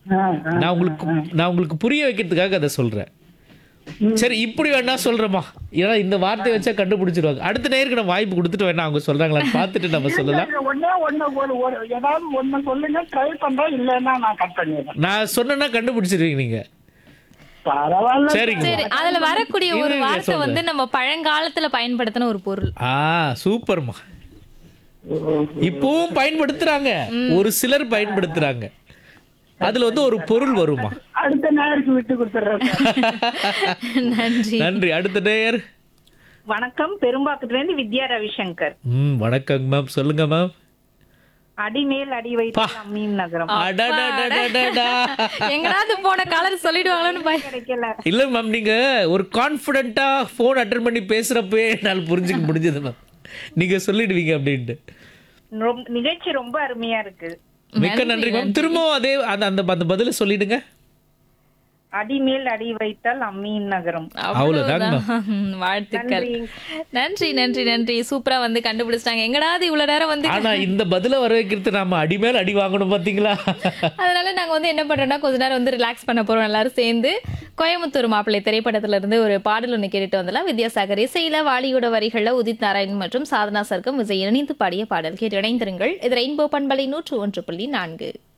ஆ, ஆ, நான் உங்களுக்கு நான் உங்களுக்கு புரிய வைக்கிறதுக்காக அதை சொல்றேன் சரி இப்படி வேணா சொல்றேம்மா ஏன்னா இந்த வார்த்தையை வச்சா கண்டுபிடிச்சிருவாங்க அடுத்த நேருக்கு நம்ம வாய்ப்பு கொடுத்துட்டு வேணா அவங்க சொல்றாங்களான்னு பார்த்துட்டு நம்ம சொல்லலாம் இல்ல, ஒண்ணே ஒண்ணு ஒரு ஒரு ஏதாவது ஒண்ணு சொல்லுங்க ட்ரை பண்றேன் இல்லைன்னா நான் கட் பண்ணிடுறேன் நான் சொன்னேன்னா கண்டுபிடிச்சிருவீங்க நீங்க பரவாயில்ல சரிங்க சரி அதுல வரக்கூடிய ஒரு இருங்க, வார்த்தை சொல்றேன். வந்து நம்ம பழங்காலத்துல பயன்படுத்தின ஒரு பொருள் ஆ சூப்பர்மா இப்பவும் பயன்படுத்துறாங்க ஒரு சிலர் பயன்படுத்துறாங்க அதுல வந்து ஒரு பொருள் வருமா அடுத்த நேருக்கு விட்டு கொடுத்துட்றேன் நன்றி நன்றி அடுத்த நேயர் வணக்கம் பெரும்பாக்கத்துல இருந்து வித்யா ரவிசங்கர் ம் வணக்கங்க மேம் சொல்லுங்க மேம் அடிமேல் அடி வைத்து அம்மீன் நகரம் அடடடடடடா. எங்கடாவது போன கலர் சொல்லிடுவாங்களோன்னு பய கிடைக்கல இல்ல மேம் நீங்க ஒரு கான்ஃபிடென்ட்டா ஃபோன் அட்டன் பண்ணி பேசுறப்பவே என்னால் புரிஞ்சுக்க முடிஞ்சது மேம் நீங்க சொல்லிடுவீங்க அப்படின்ட்டு ரொம்ப- நிகழ்ச்சி ரொம்ப அருமையா இருக்கு மிக்க நன்றி மேம் திரும்பவும் அதே அந்த அந்த அந்த பதில சொல்லிடுங்க அடிமேல் அடி வைத்தால் அம்மியின் நகரம் அவ்வளவுதாங்க அவ்வளவுதான். வாழ்த்துக்கள் நன்றி நன்றி நன்றி சூப்பரா வந்து கண்டுபிடிச்சிட்டாங்க எங்கடாவது இவ்வளவு நேரம் வந்து ஆனா இந்த பதில வர வைக்கிறது நாம அடி மேல அடி வாங்கணும் பாத்தீங்களா அதனால நாங்க வந்து என்ன பண்றோம்னா கொஞ்ச நேரம் வந்து ரிலாக்ஸ் பண்ண போறோம் எல்லாரும் சேர்ந்து கோயம்புத்தூர் மாப்பிள்ளை திரைப்படத்துல இருந்து ஒரு பாடல் ஒண்ணு கேட்டுட்டு வந்துடலாம் வித்யாசாகர் இசையில வாலியோட வரிகள்ல உதித் நாராயண் மற்றும் சாதனா சர்க்கம் விஜய் இணைந்து பாடிய பாடல் கேட்டு இணைந்திருங்கள் இது ரெயின்போ பண்பலை நூற்று ஒன்று புள்ளி நான்கு